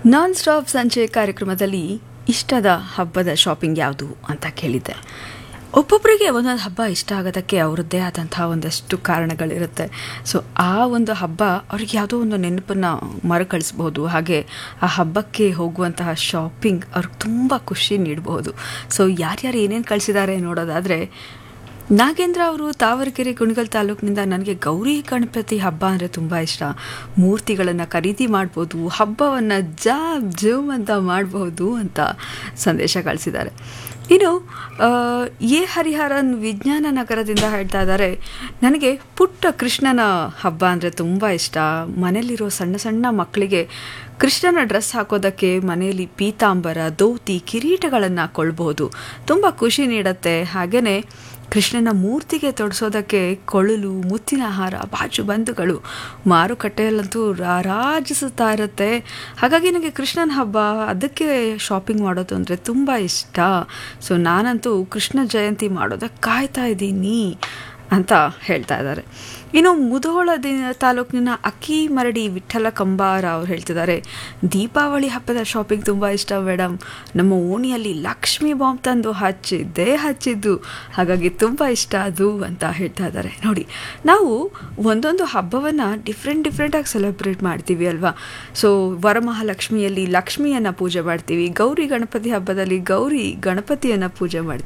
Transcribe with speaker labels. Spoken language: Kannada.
Speaker 1: ನಾನ್ ಸ್ಟಾಪ್ ಸಂಜೆ ಕಾರ್ಯಕ್ರಮದಲ್ಲಿ ಇಷ್ಟದ ಹಬ್ಬದ ಶಾಪಿಂಗ್ ಯಾವುದು ಅಂತ ಕೇಳಿದ್ದೆ ಒಬ್ಬೊಬ್ಬರಿಗೆ ಒಂದೊಂದು ಹಬ್ಬ ಇಷ್ಟ ಆಗೋದಕ್ಕೆ ಅವರದ್ದೇ ಆದಂತಹ ಒಂದಷ್ಟು ಕಾರಣಗಳಿರುತ್ತೆ ಸೊ ಆ ಒಂದು ಹಬ್ಬ ಅವ್ರಿಗೆ ಯಾವುದೋ ಒಂದು ನೆನಪನ್ನು ಮರುಕಳಿಸ್ಬೋದು ಹಾಗೆ ಆ ಹಬ್ಬಕ್ಕೆ ಹೋಗುವಂತಹ ಶಾಪಿಂಗ್ ಅವ್ರಿಗೆ ತುಂಬ ಖುಷಿ ನೀಡಬಹುದು ಸೊ ಯಾರ್ಯಾರು ಏನೇನು ಕಳಿಸಿದ್ದಾರೆ ನೋಡೋದಾದರೆ ನಾಗೇಂದ್ರ ಅವರು ತಾವರೆಕೆರೆ ಕುಣಿಗಲ್ ತಾಲೂಕಿನಿಂದ ನನಗೆ ಗೌರಿ ಗಣಪತಿ ಹಬ್ಬ ಅಂದರೆ ತುಂಬ ಇಷ್ಟ ಮೂರ್ತಿಗಳನ್ನು ಖರೀದಿ ಮಾಡ್ಬೋದು ಹಬ್ಬವನ್ನು ಜಾಬ್ ಜೂಮ್ ಅಂತ ಮಾಡಬಹುದು ಅಂತ ಸಂದೇಶ ಕಳಿಸಿದ್ದಾರೆ ಇನ್ನು ಆ, ಎ ಹರಿಹರನ್ ವಿಜ್ಞಾನ ನಗರದಿಂದ ಹೇಳ್ತಾ ಇದ್ದಾರೆ ನನಗೆ ಪುಟ್ಟ ಕೃಷ್ಣನ ಹಬ್ಬ ಅಂದರೆ ತುಂಬ ಇಷ್ಟ ಮನೆಯಲ್ಲಿರೋ ಸಣ್ಣ ಸಣ್ಣ ಮಕ್ಕಳಿಗೆ ಕೃಷ್ಣನ ಡ್ರೆಸ್ ಹಾಕೋದಕ್ಕೆ ಮನೆಯಲ್ಲಿ ಪೀತಾಂಬರ ಧೋತಿ ಕಿರೀಟಗಳನ್ನು ಕೊಳ್ಬಹುದು ತುಂಬ ಖುಷಿ ನೀಡುತ್ತೆ ಹಾಗೆಯೇ ಕೃಷ್ಣನ ಮೂರ್ತಿಗೆ ತೊಡಿಸೋದಕ್ಕೆ ಕೊಳಲು ಮುತ್ತಿನ ಹಾರ ಬಾಜು ಬಂಧುಗಳು ಮಾರುಕಟ್ಟೆಯಲ್ಲಂತೂ ರಾರಾಜಿಸುತ್ತಾ ಇರುತ್ತೆ ಹಾಗಾಗಿ ನನಗೆ ಕೃಷ್ಣನ ಹಬ್ಬ ಅದಕ್ಕೆ ಶಾಪಿಂಗ್ ಮಾಡೋದು ಅಂದರೆ ತುಂಬ ಇಷ್ಟ ಸೊ ನಾನಂತೂ ಕೃಷ್ಣ ಜಯಂತಿ ಮಾಡೋದಕ್ಕೆ ಕಾಯ್ತಾ ಇದ್ದೀನಿ ಅಂತ ಹೇಳ್ತಾ ಇದ್ದಾರೆ ಇನ್ನು ಮುಧೋಳ ದಿ ತಾಲೂಕಿನ ಅಕ್ಕಿ ಮರಡಿ ವಿಠಲ ಕಂಬಾರ ಅವ್ರು ಹೇಳ್ತಿದ್ದಾರೆ ದೀಪಾವಳಿ ಹಬ್ಬದ ಶಾಪಿಂಗ್ ತುಂಬ ಇಷ್ಟ ಮೇಡಮ್ ನಮ್ಮ ಓಣಿಯಲ್ಲಿ ಲಕ್ಷ್ಮಿ ಬಾಂಬ್ ತಂದು ಹಚ್ಚಿದ್ದೇ ಹಚ್ಚಿದ್ದು ಹಾಗಾಗಿ ತುಂಬ ಇಷ್ಟ ಅದು ಅಂತ ಹೇಳ್ತಾ ಇದ್ದಾರೆ ನೋಡಿ ನಾವು ಒಂದೊಂದು ಹಬ್ಬವನ್ನು ಡಿಫ್ರೆಂಟ್ ಡಿಫ್ರೆಂಟಾಗಿ ಸೆಲೆಬ್ರೇಟ್ ಮಾಡ್ತೀವಿ ಅಲ್ವಾ ಸೊ ವರಮಹಾಲಕ್ಷ್ಮಿಯಲ್ಲಿ ಲಕ್ಷ್ಮಿಯನ್ನು ಪೂಜೆ ಮಾಡ್ತೀವಿ ಗೌರಿ ಗಣಪತಿ ಹಬ್ಬದಲ್ಲಿ ಗೌರಿ ಗಣಪತಿಯನ್ನು ಪೂಜೆ ಮಾಡ್ತೀವಿ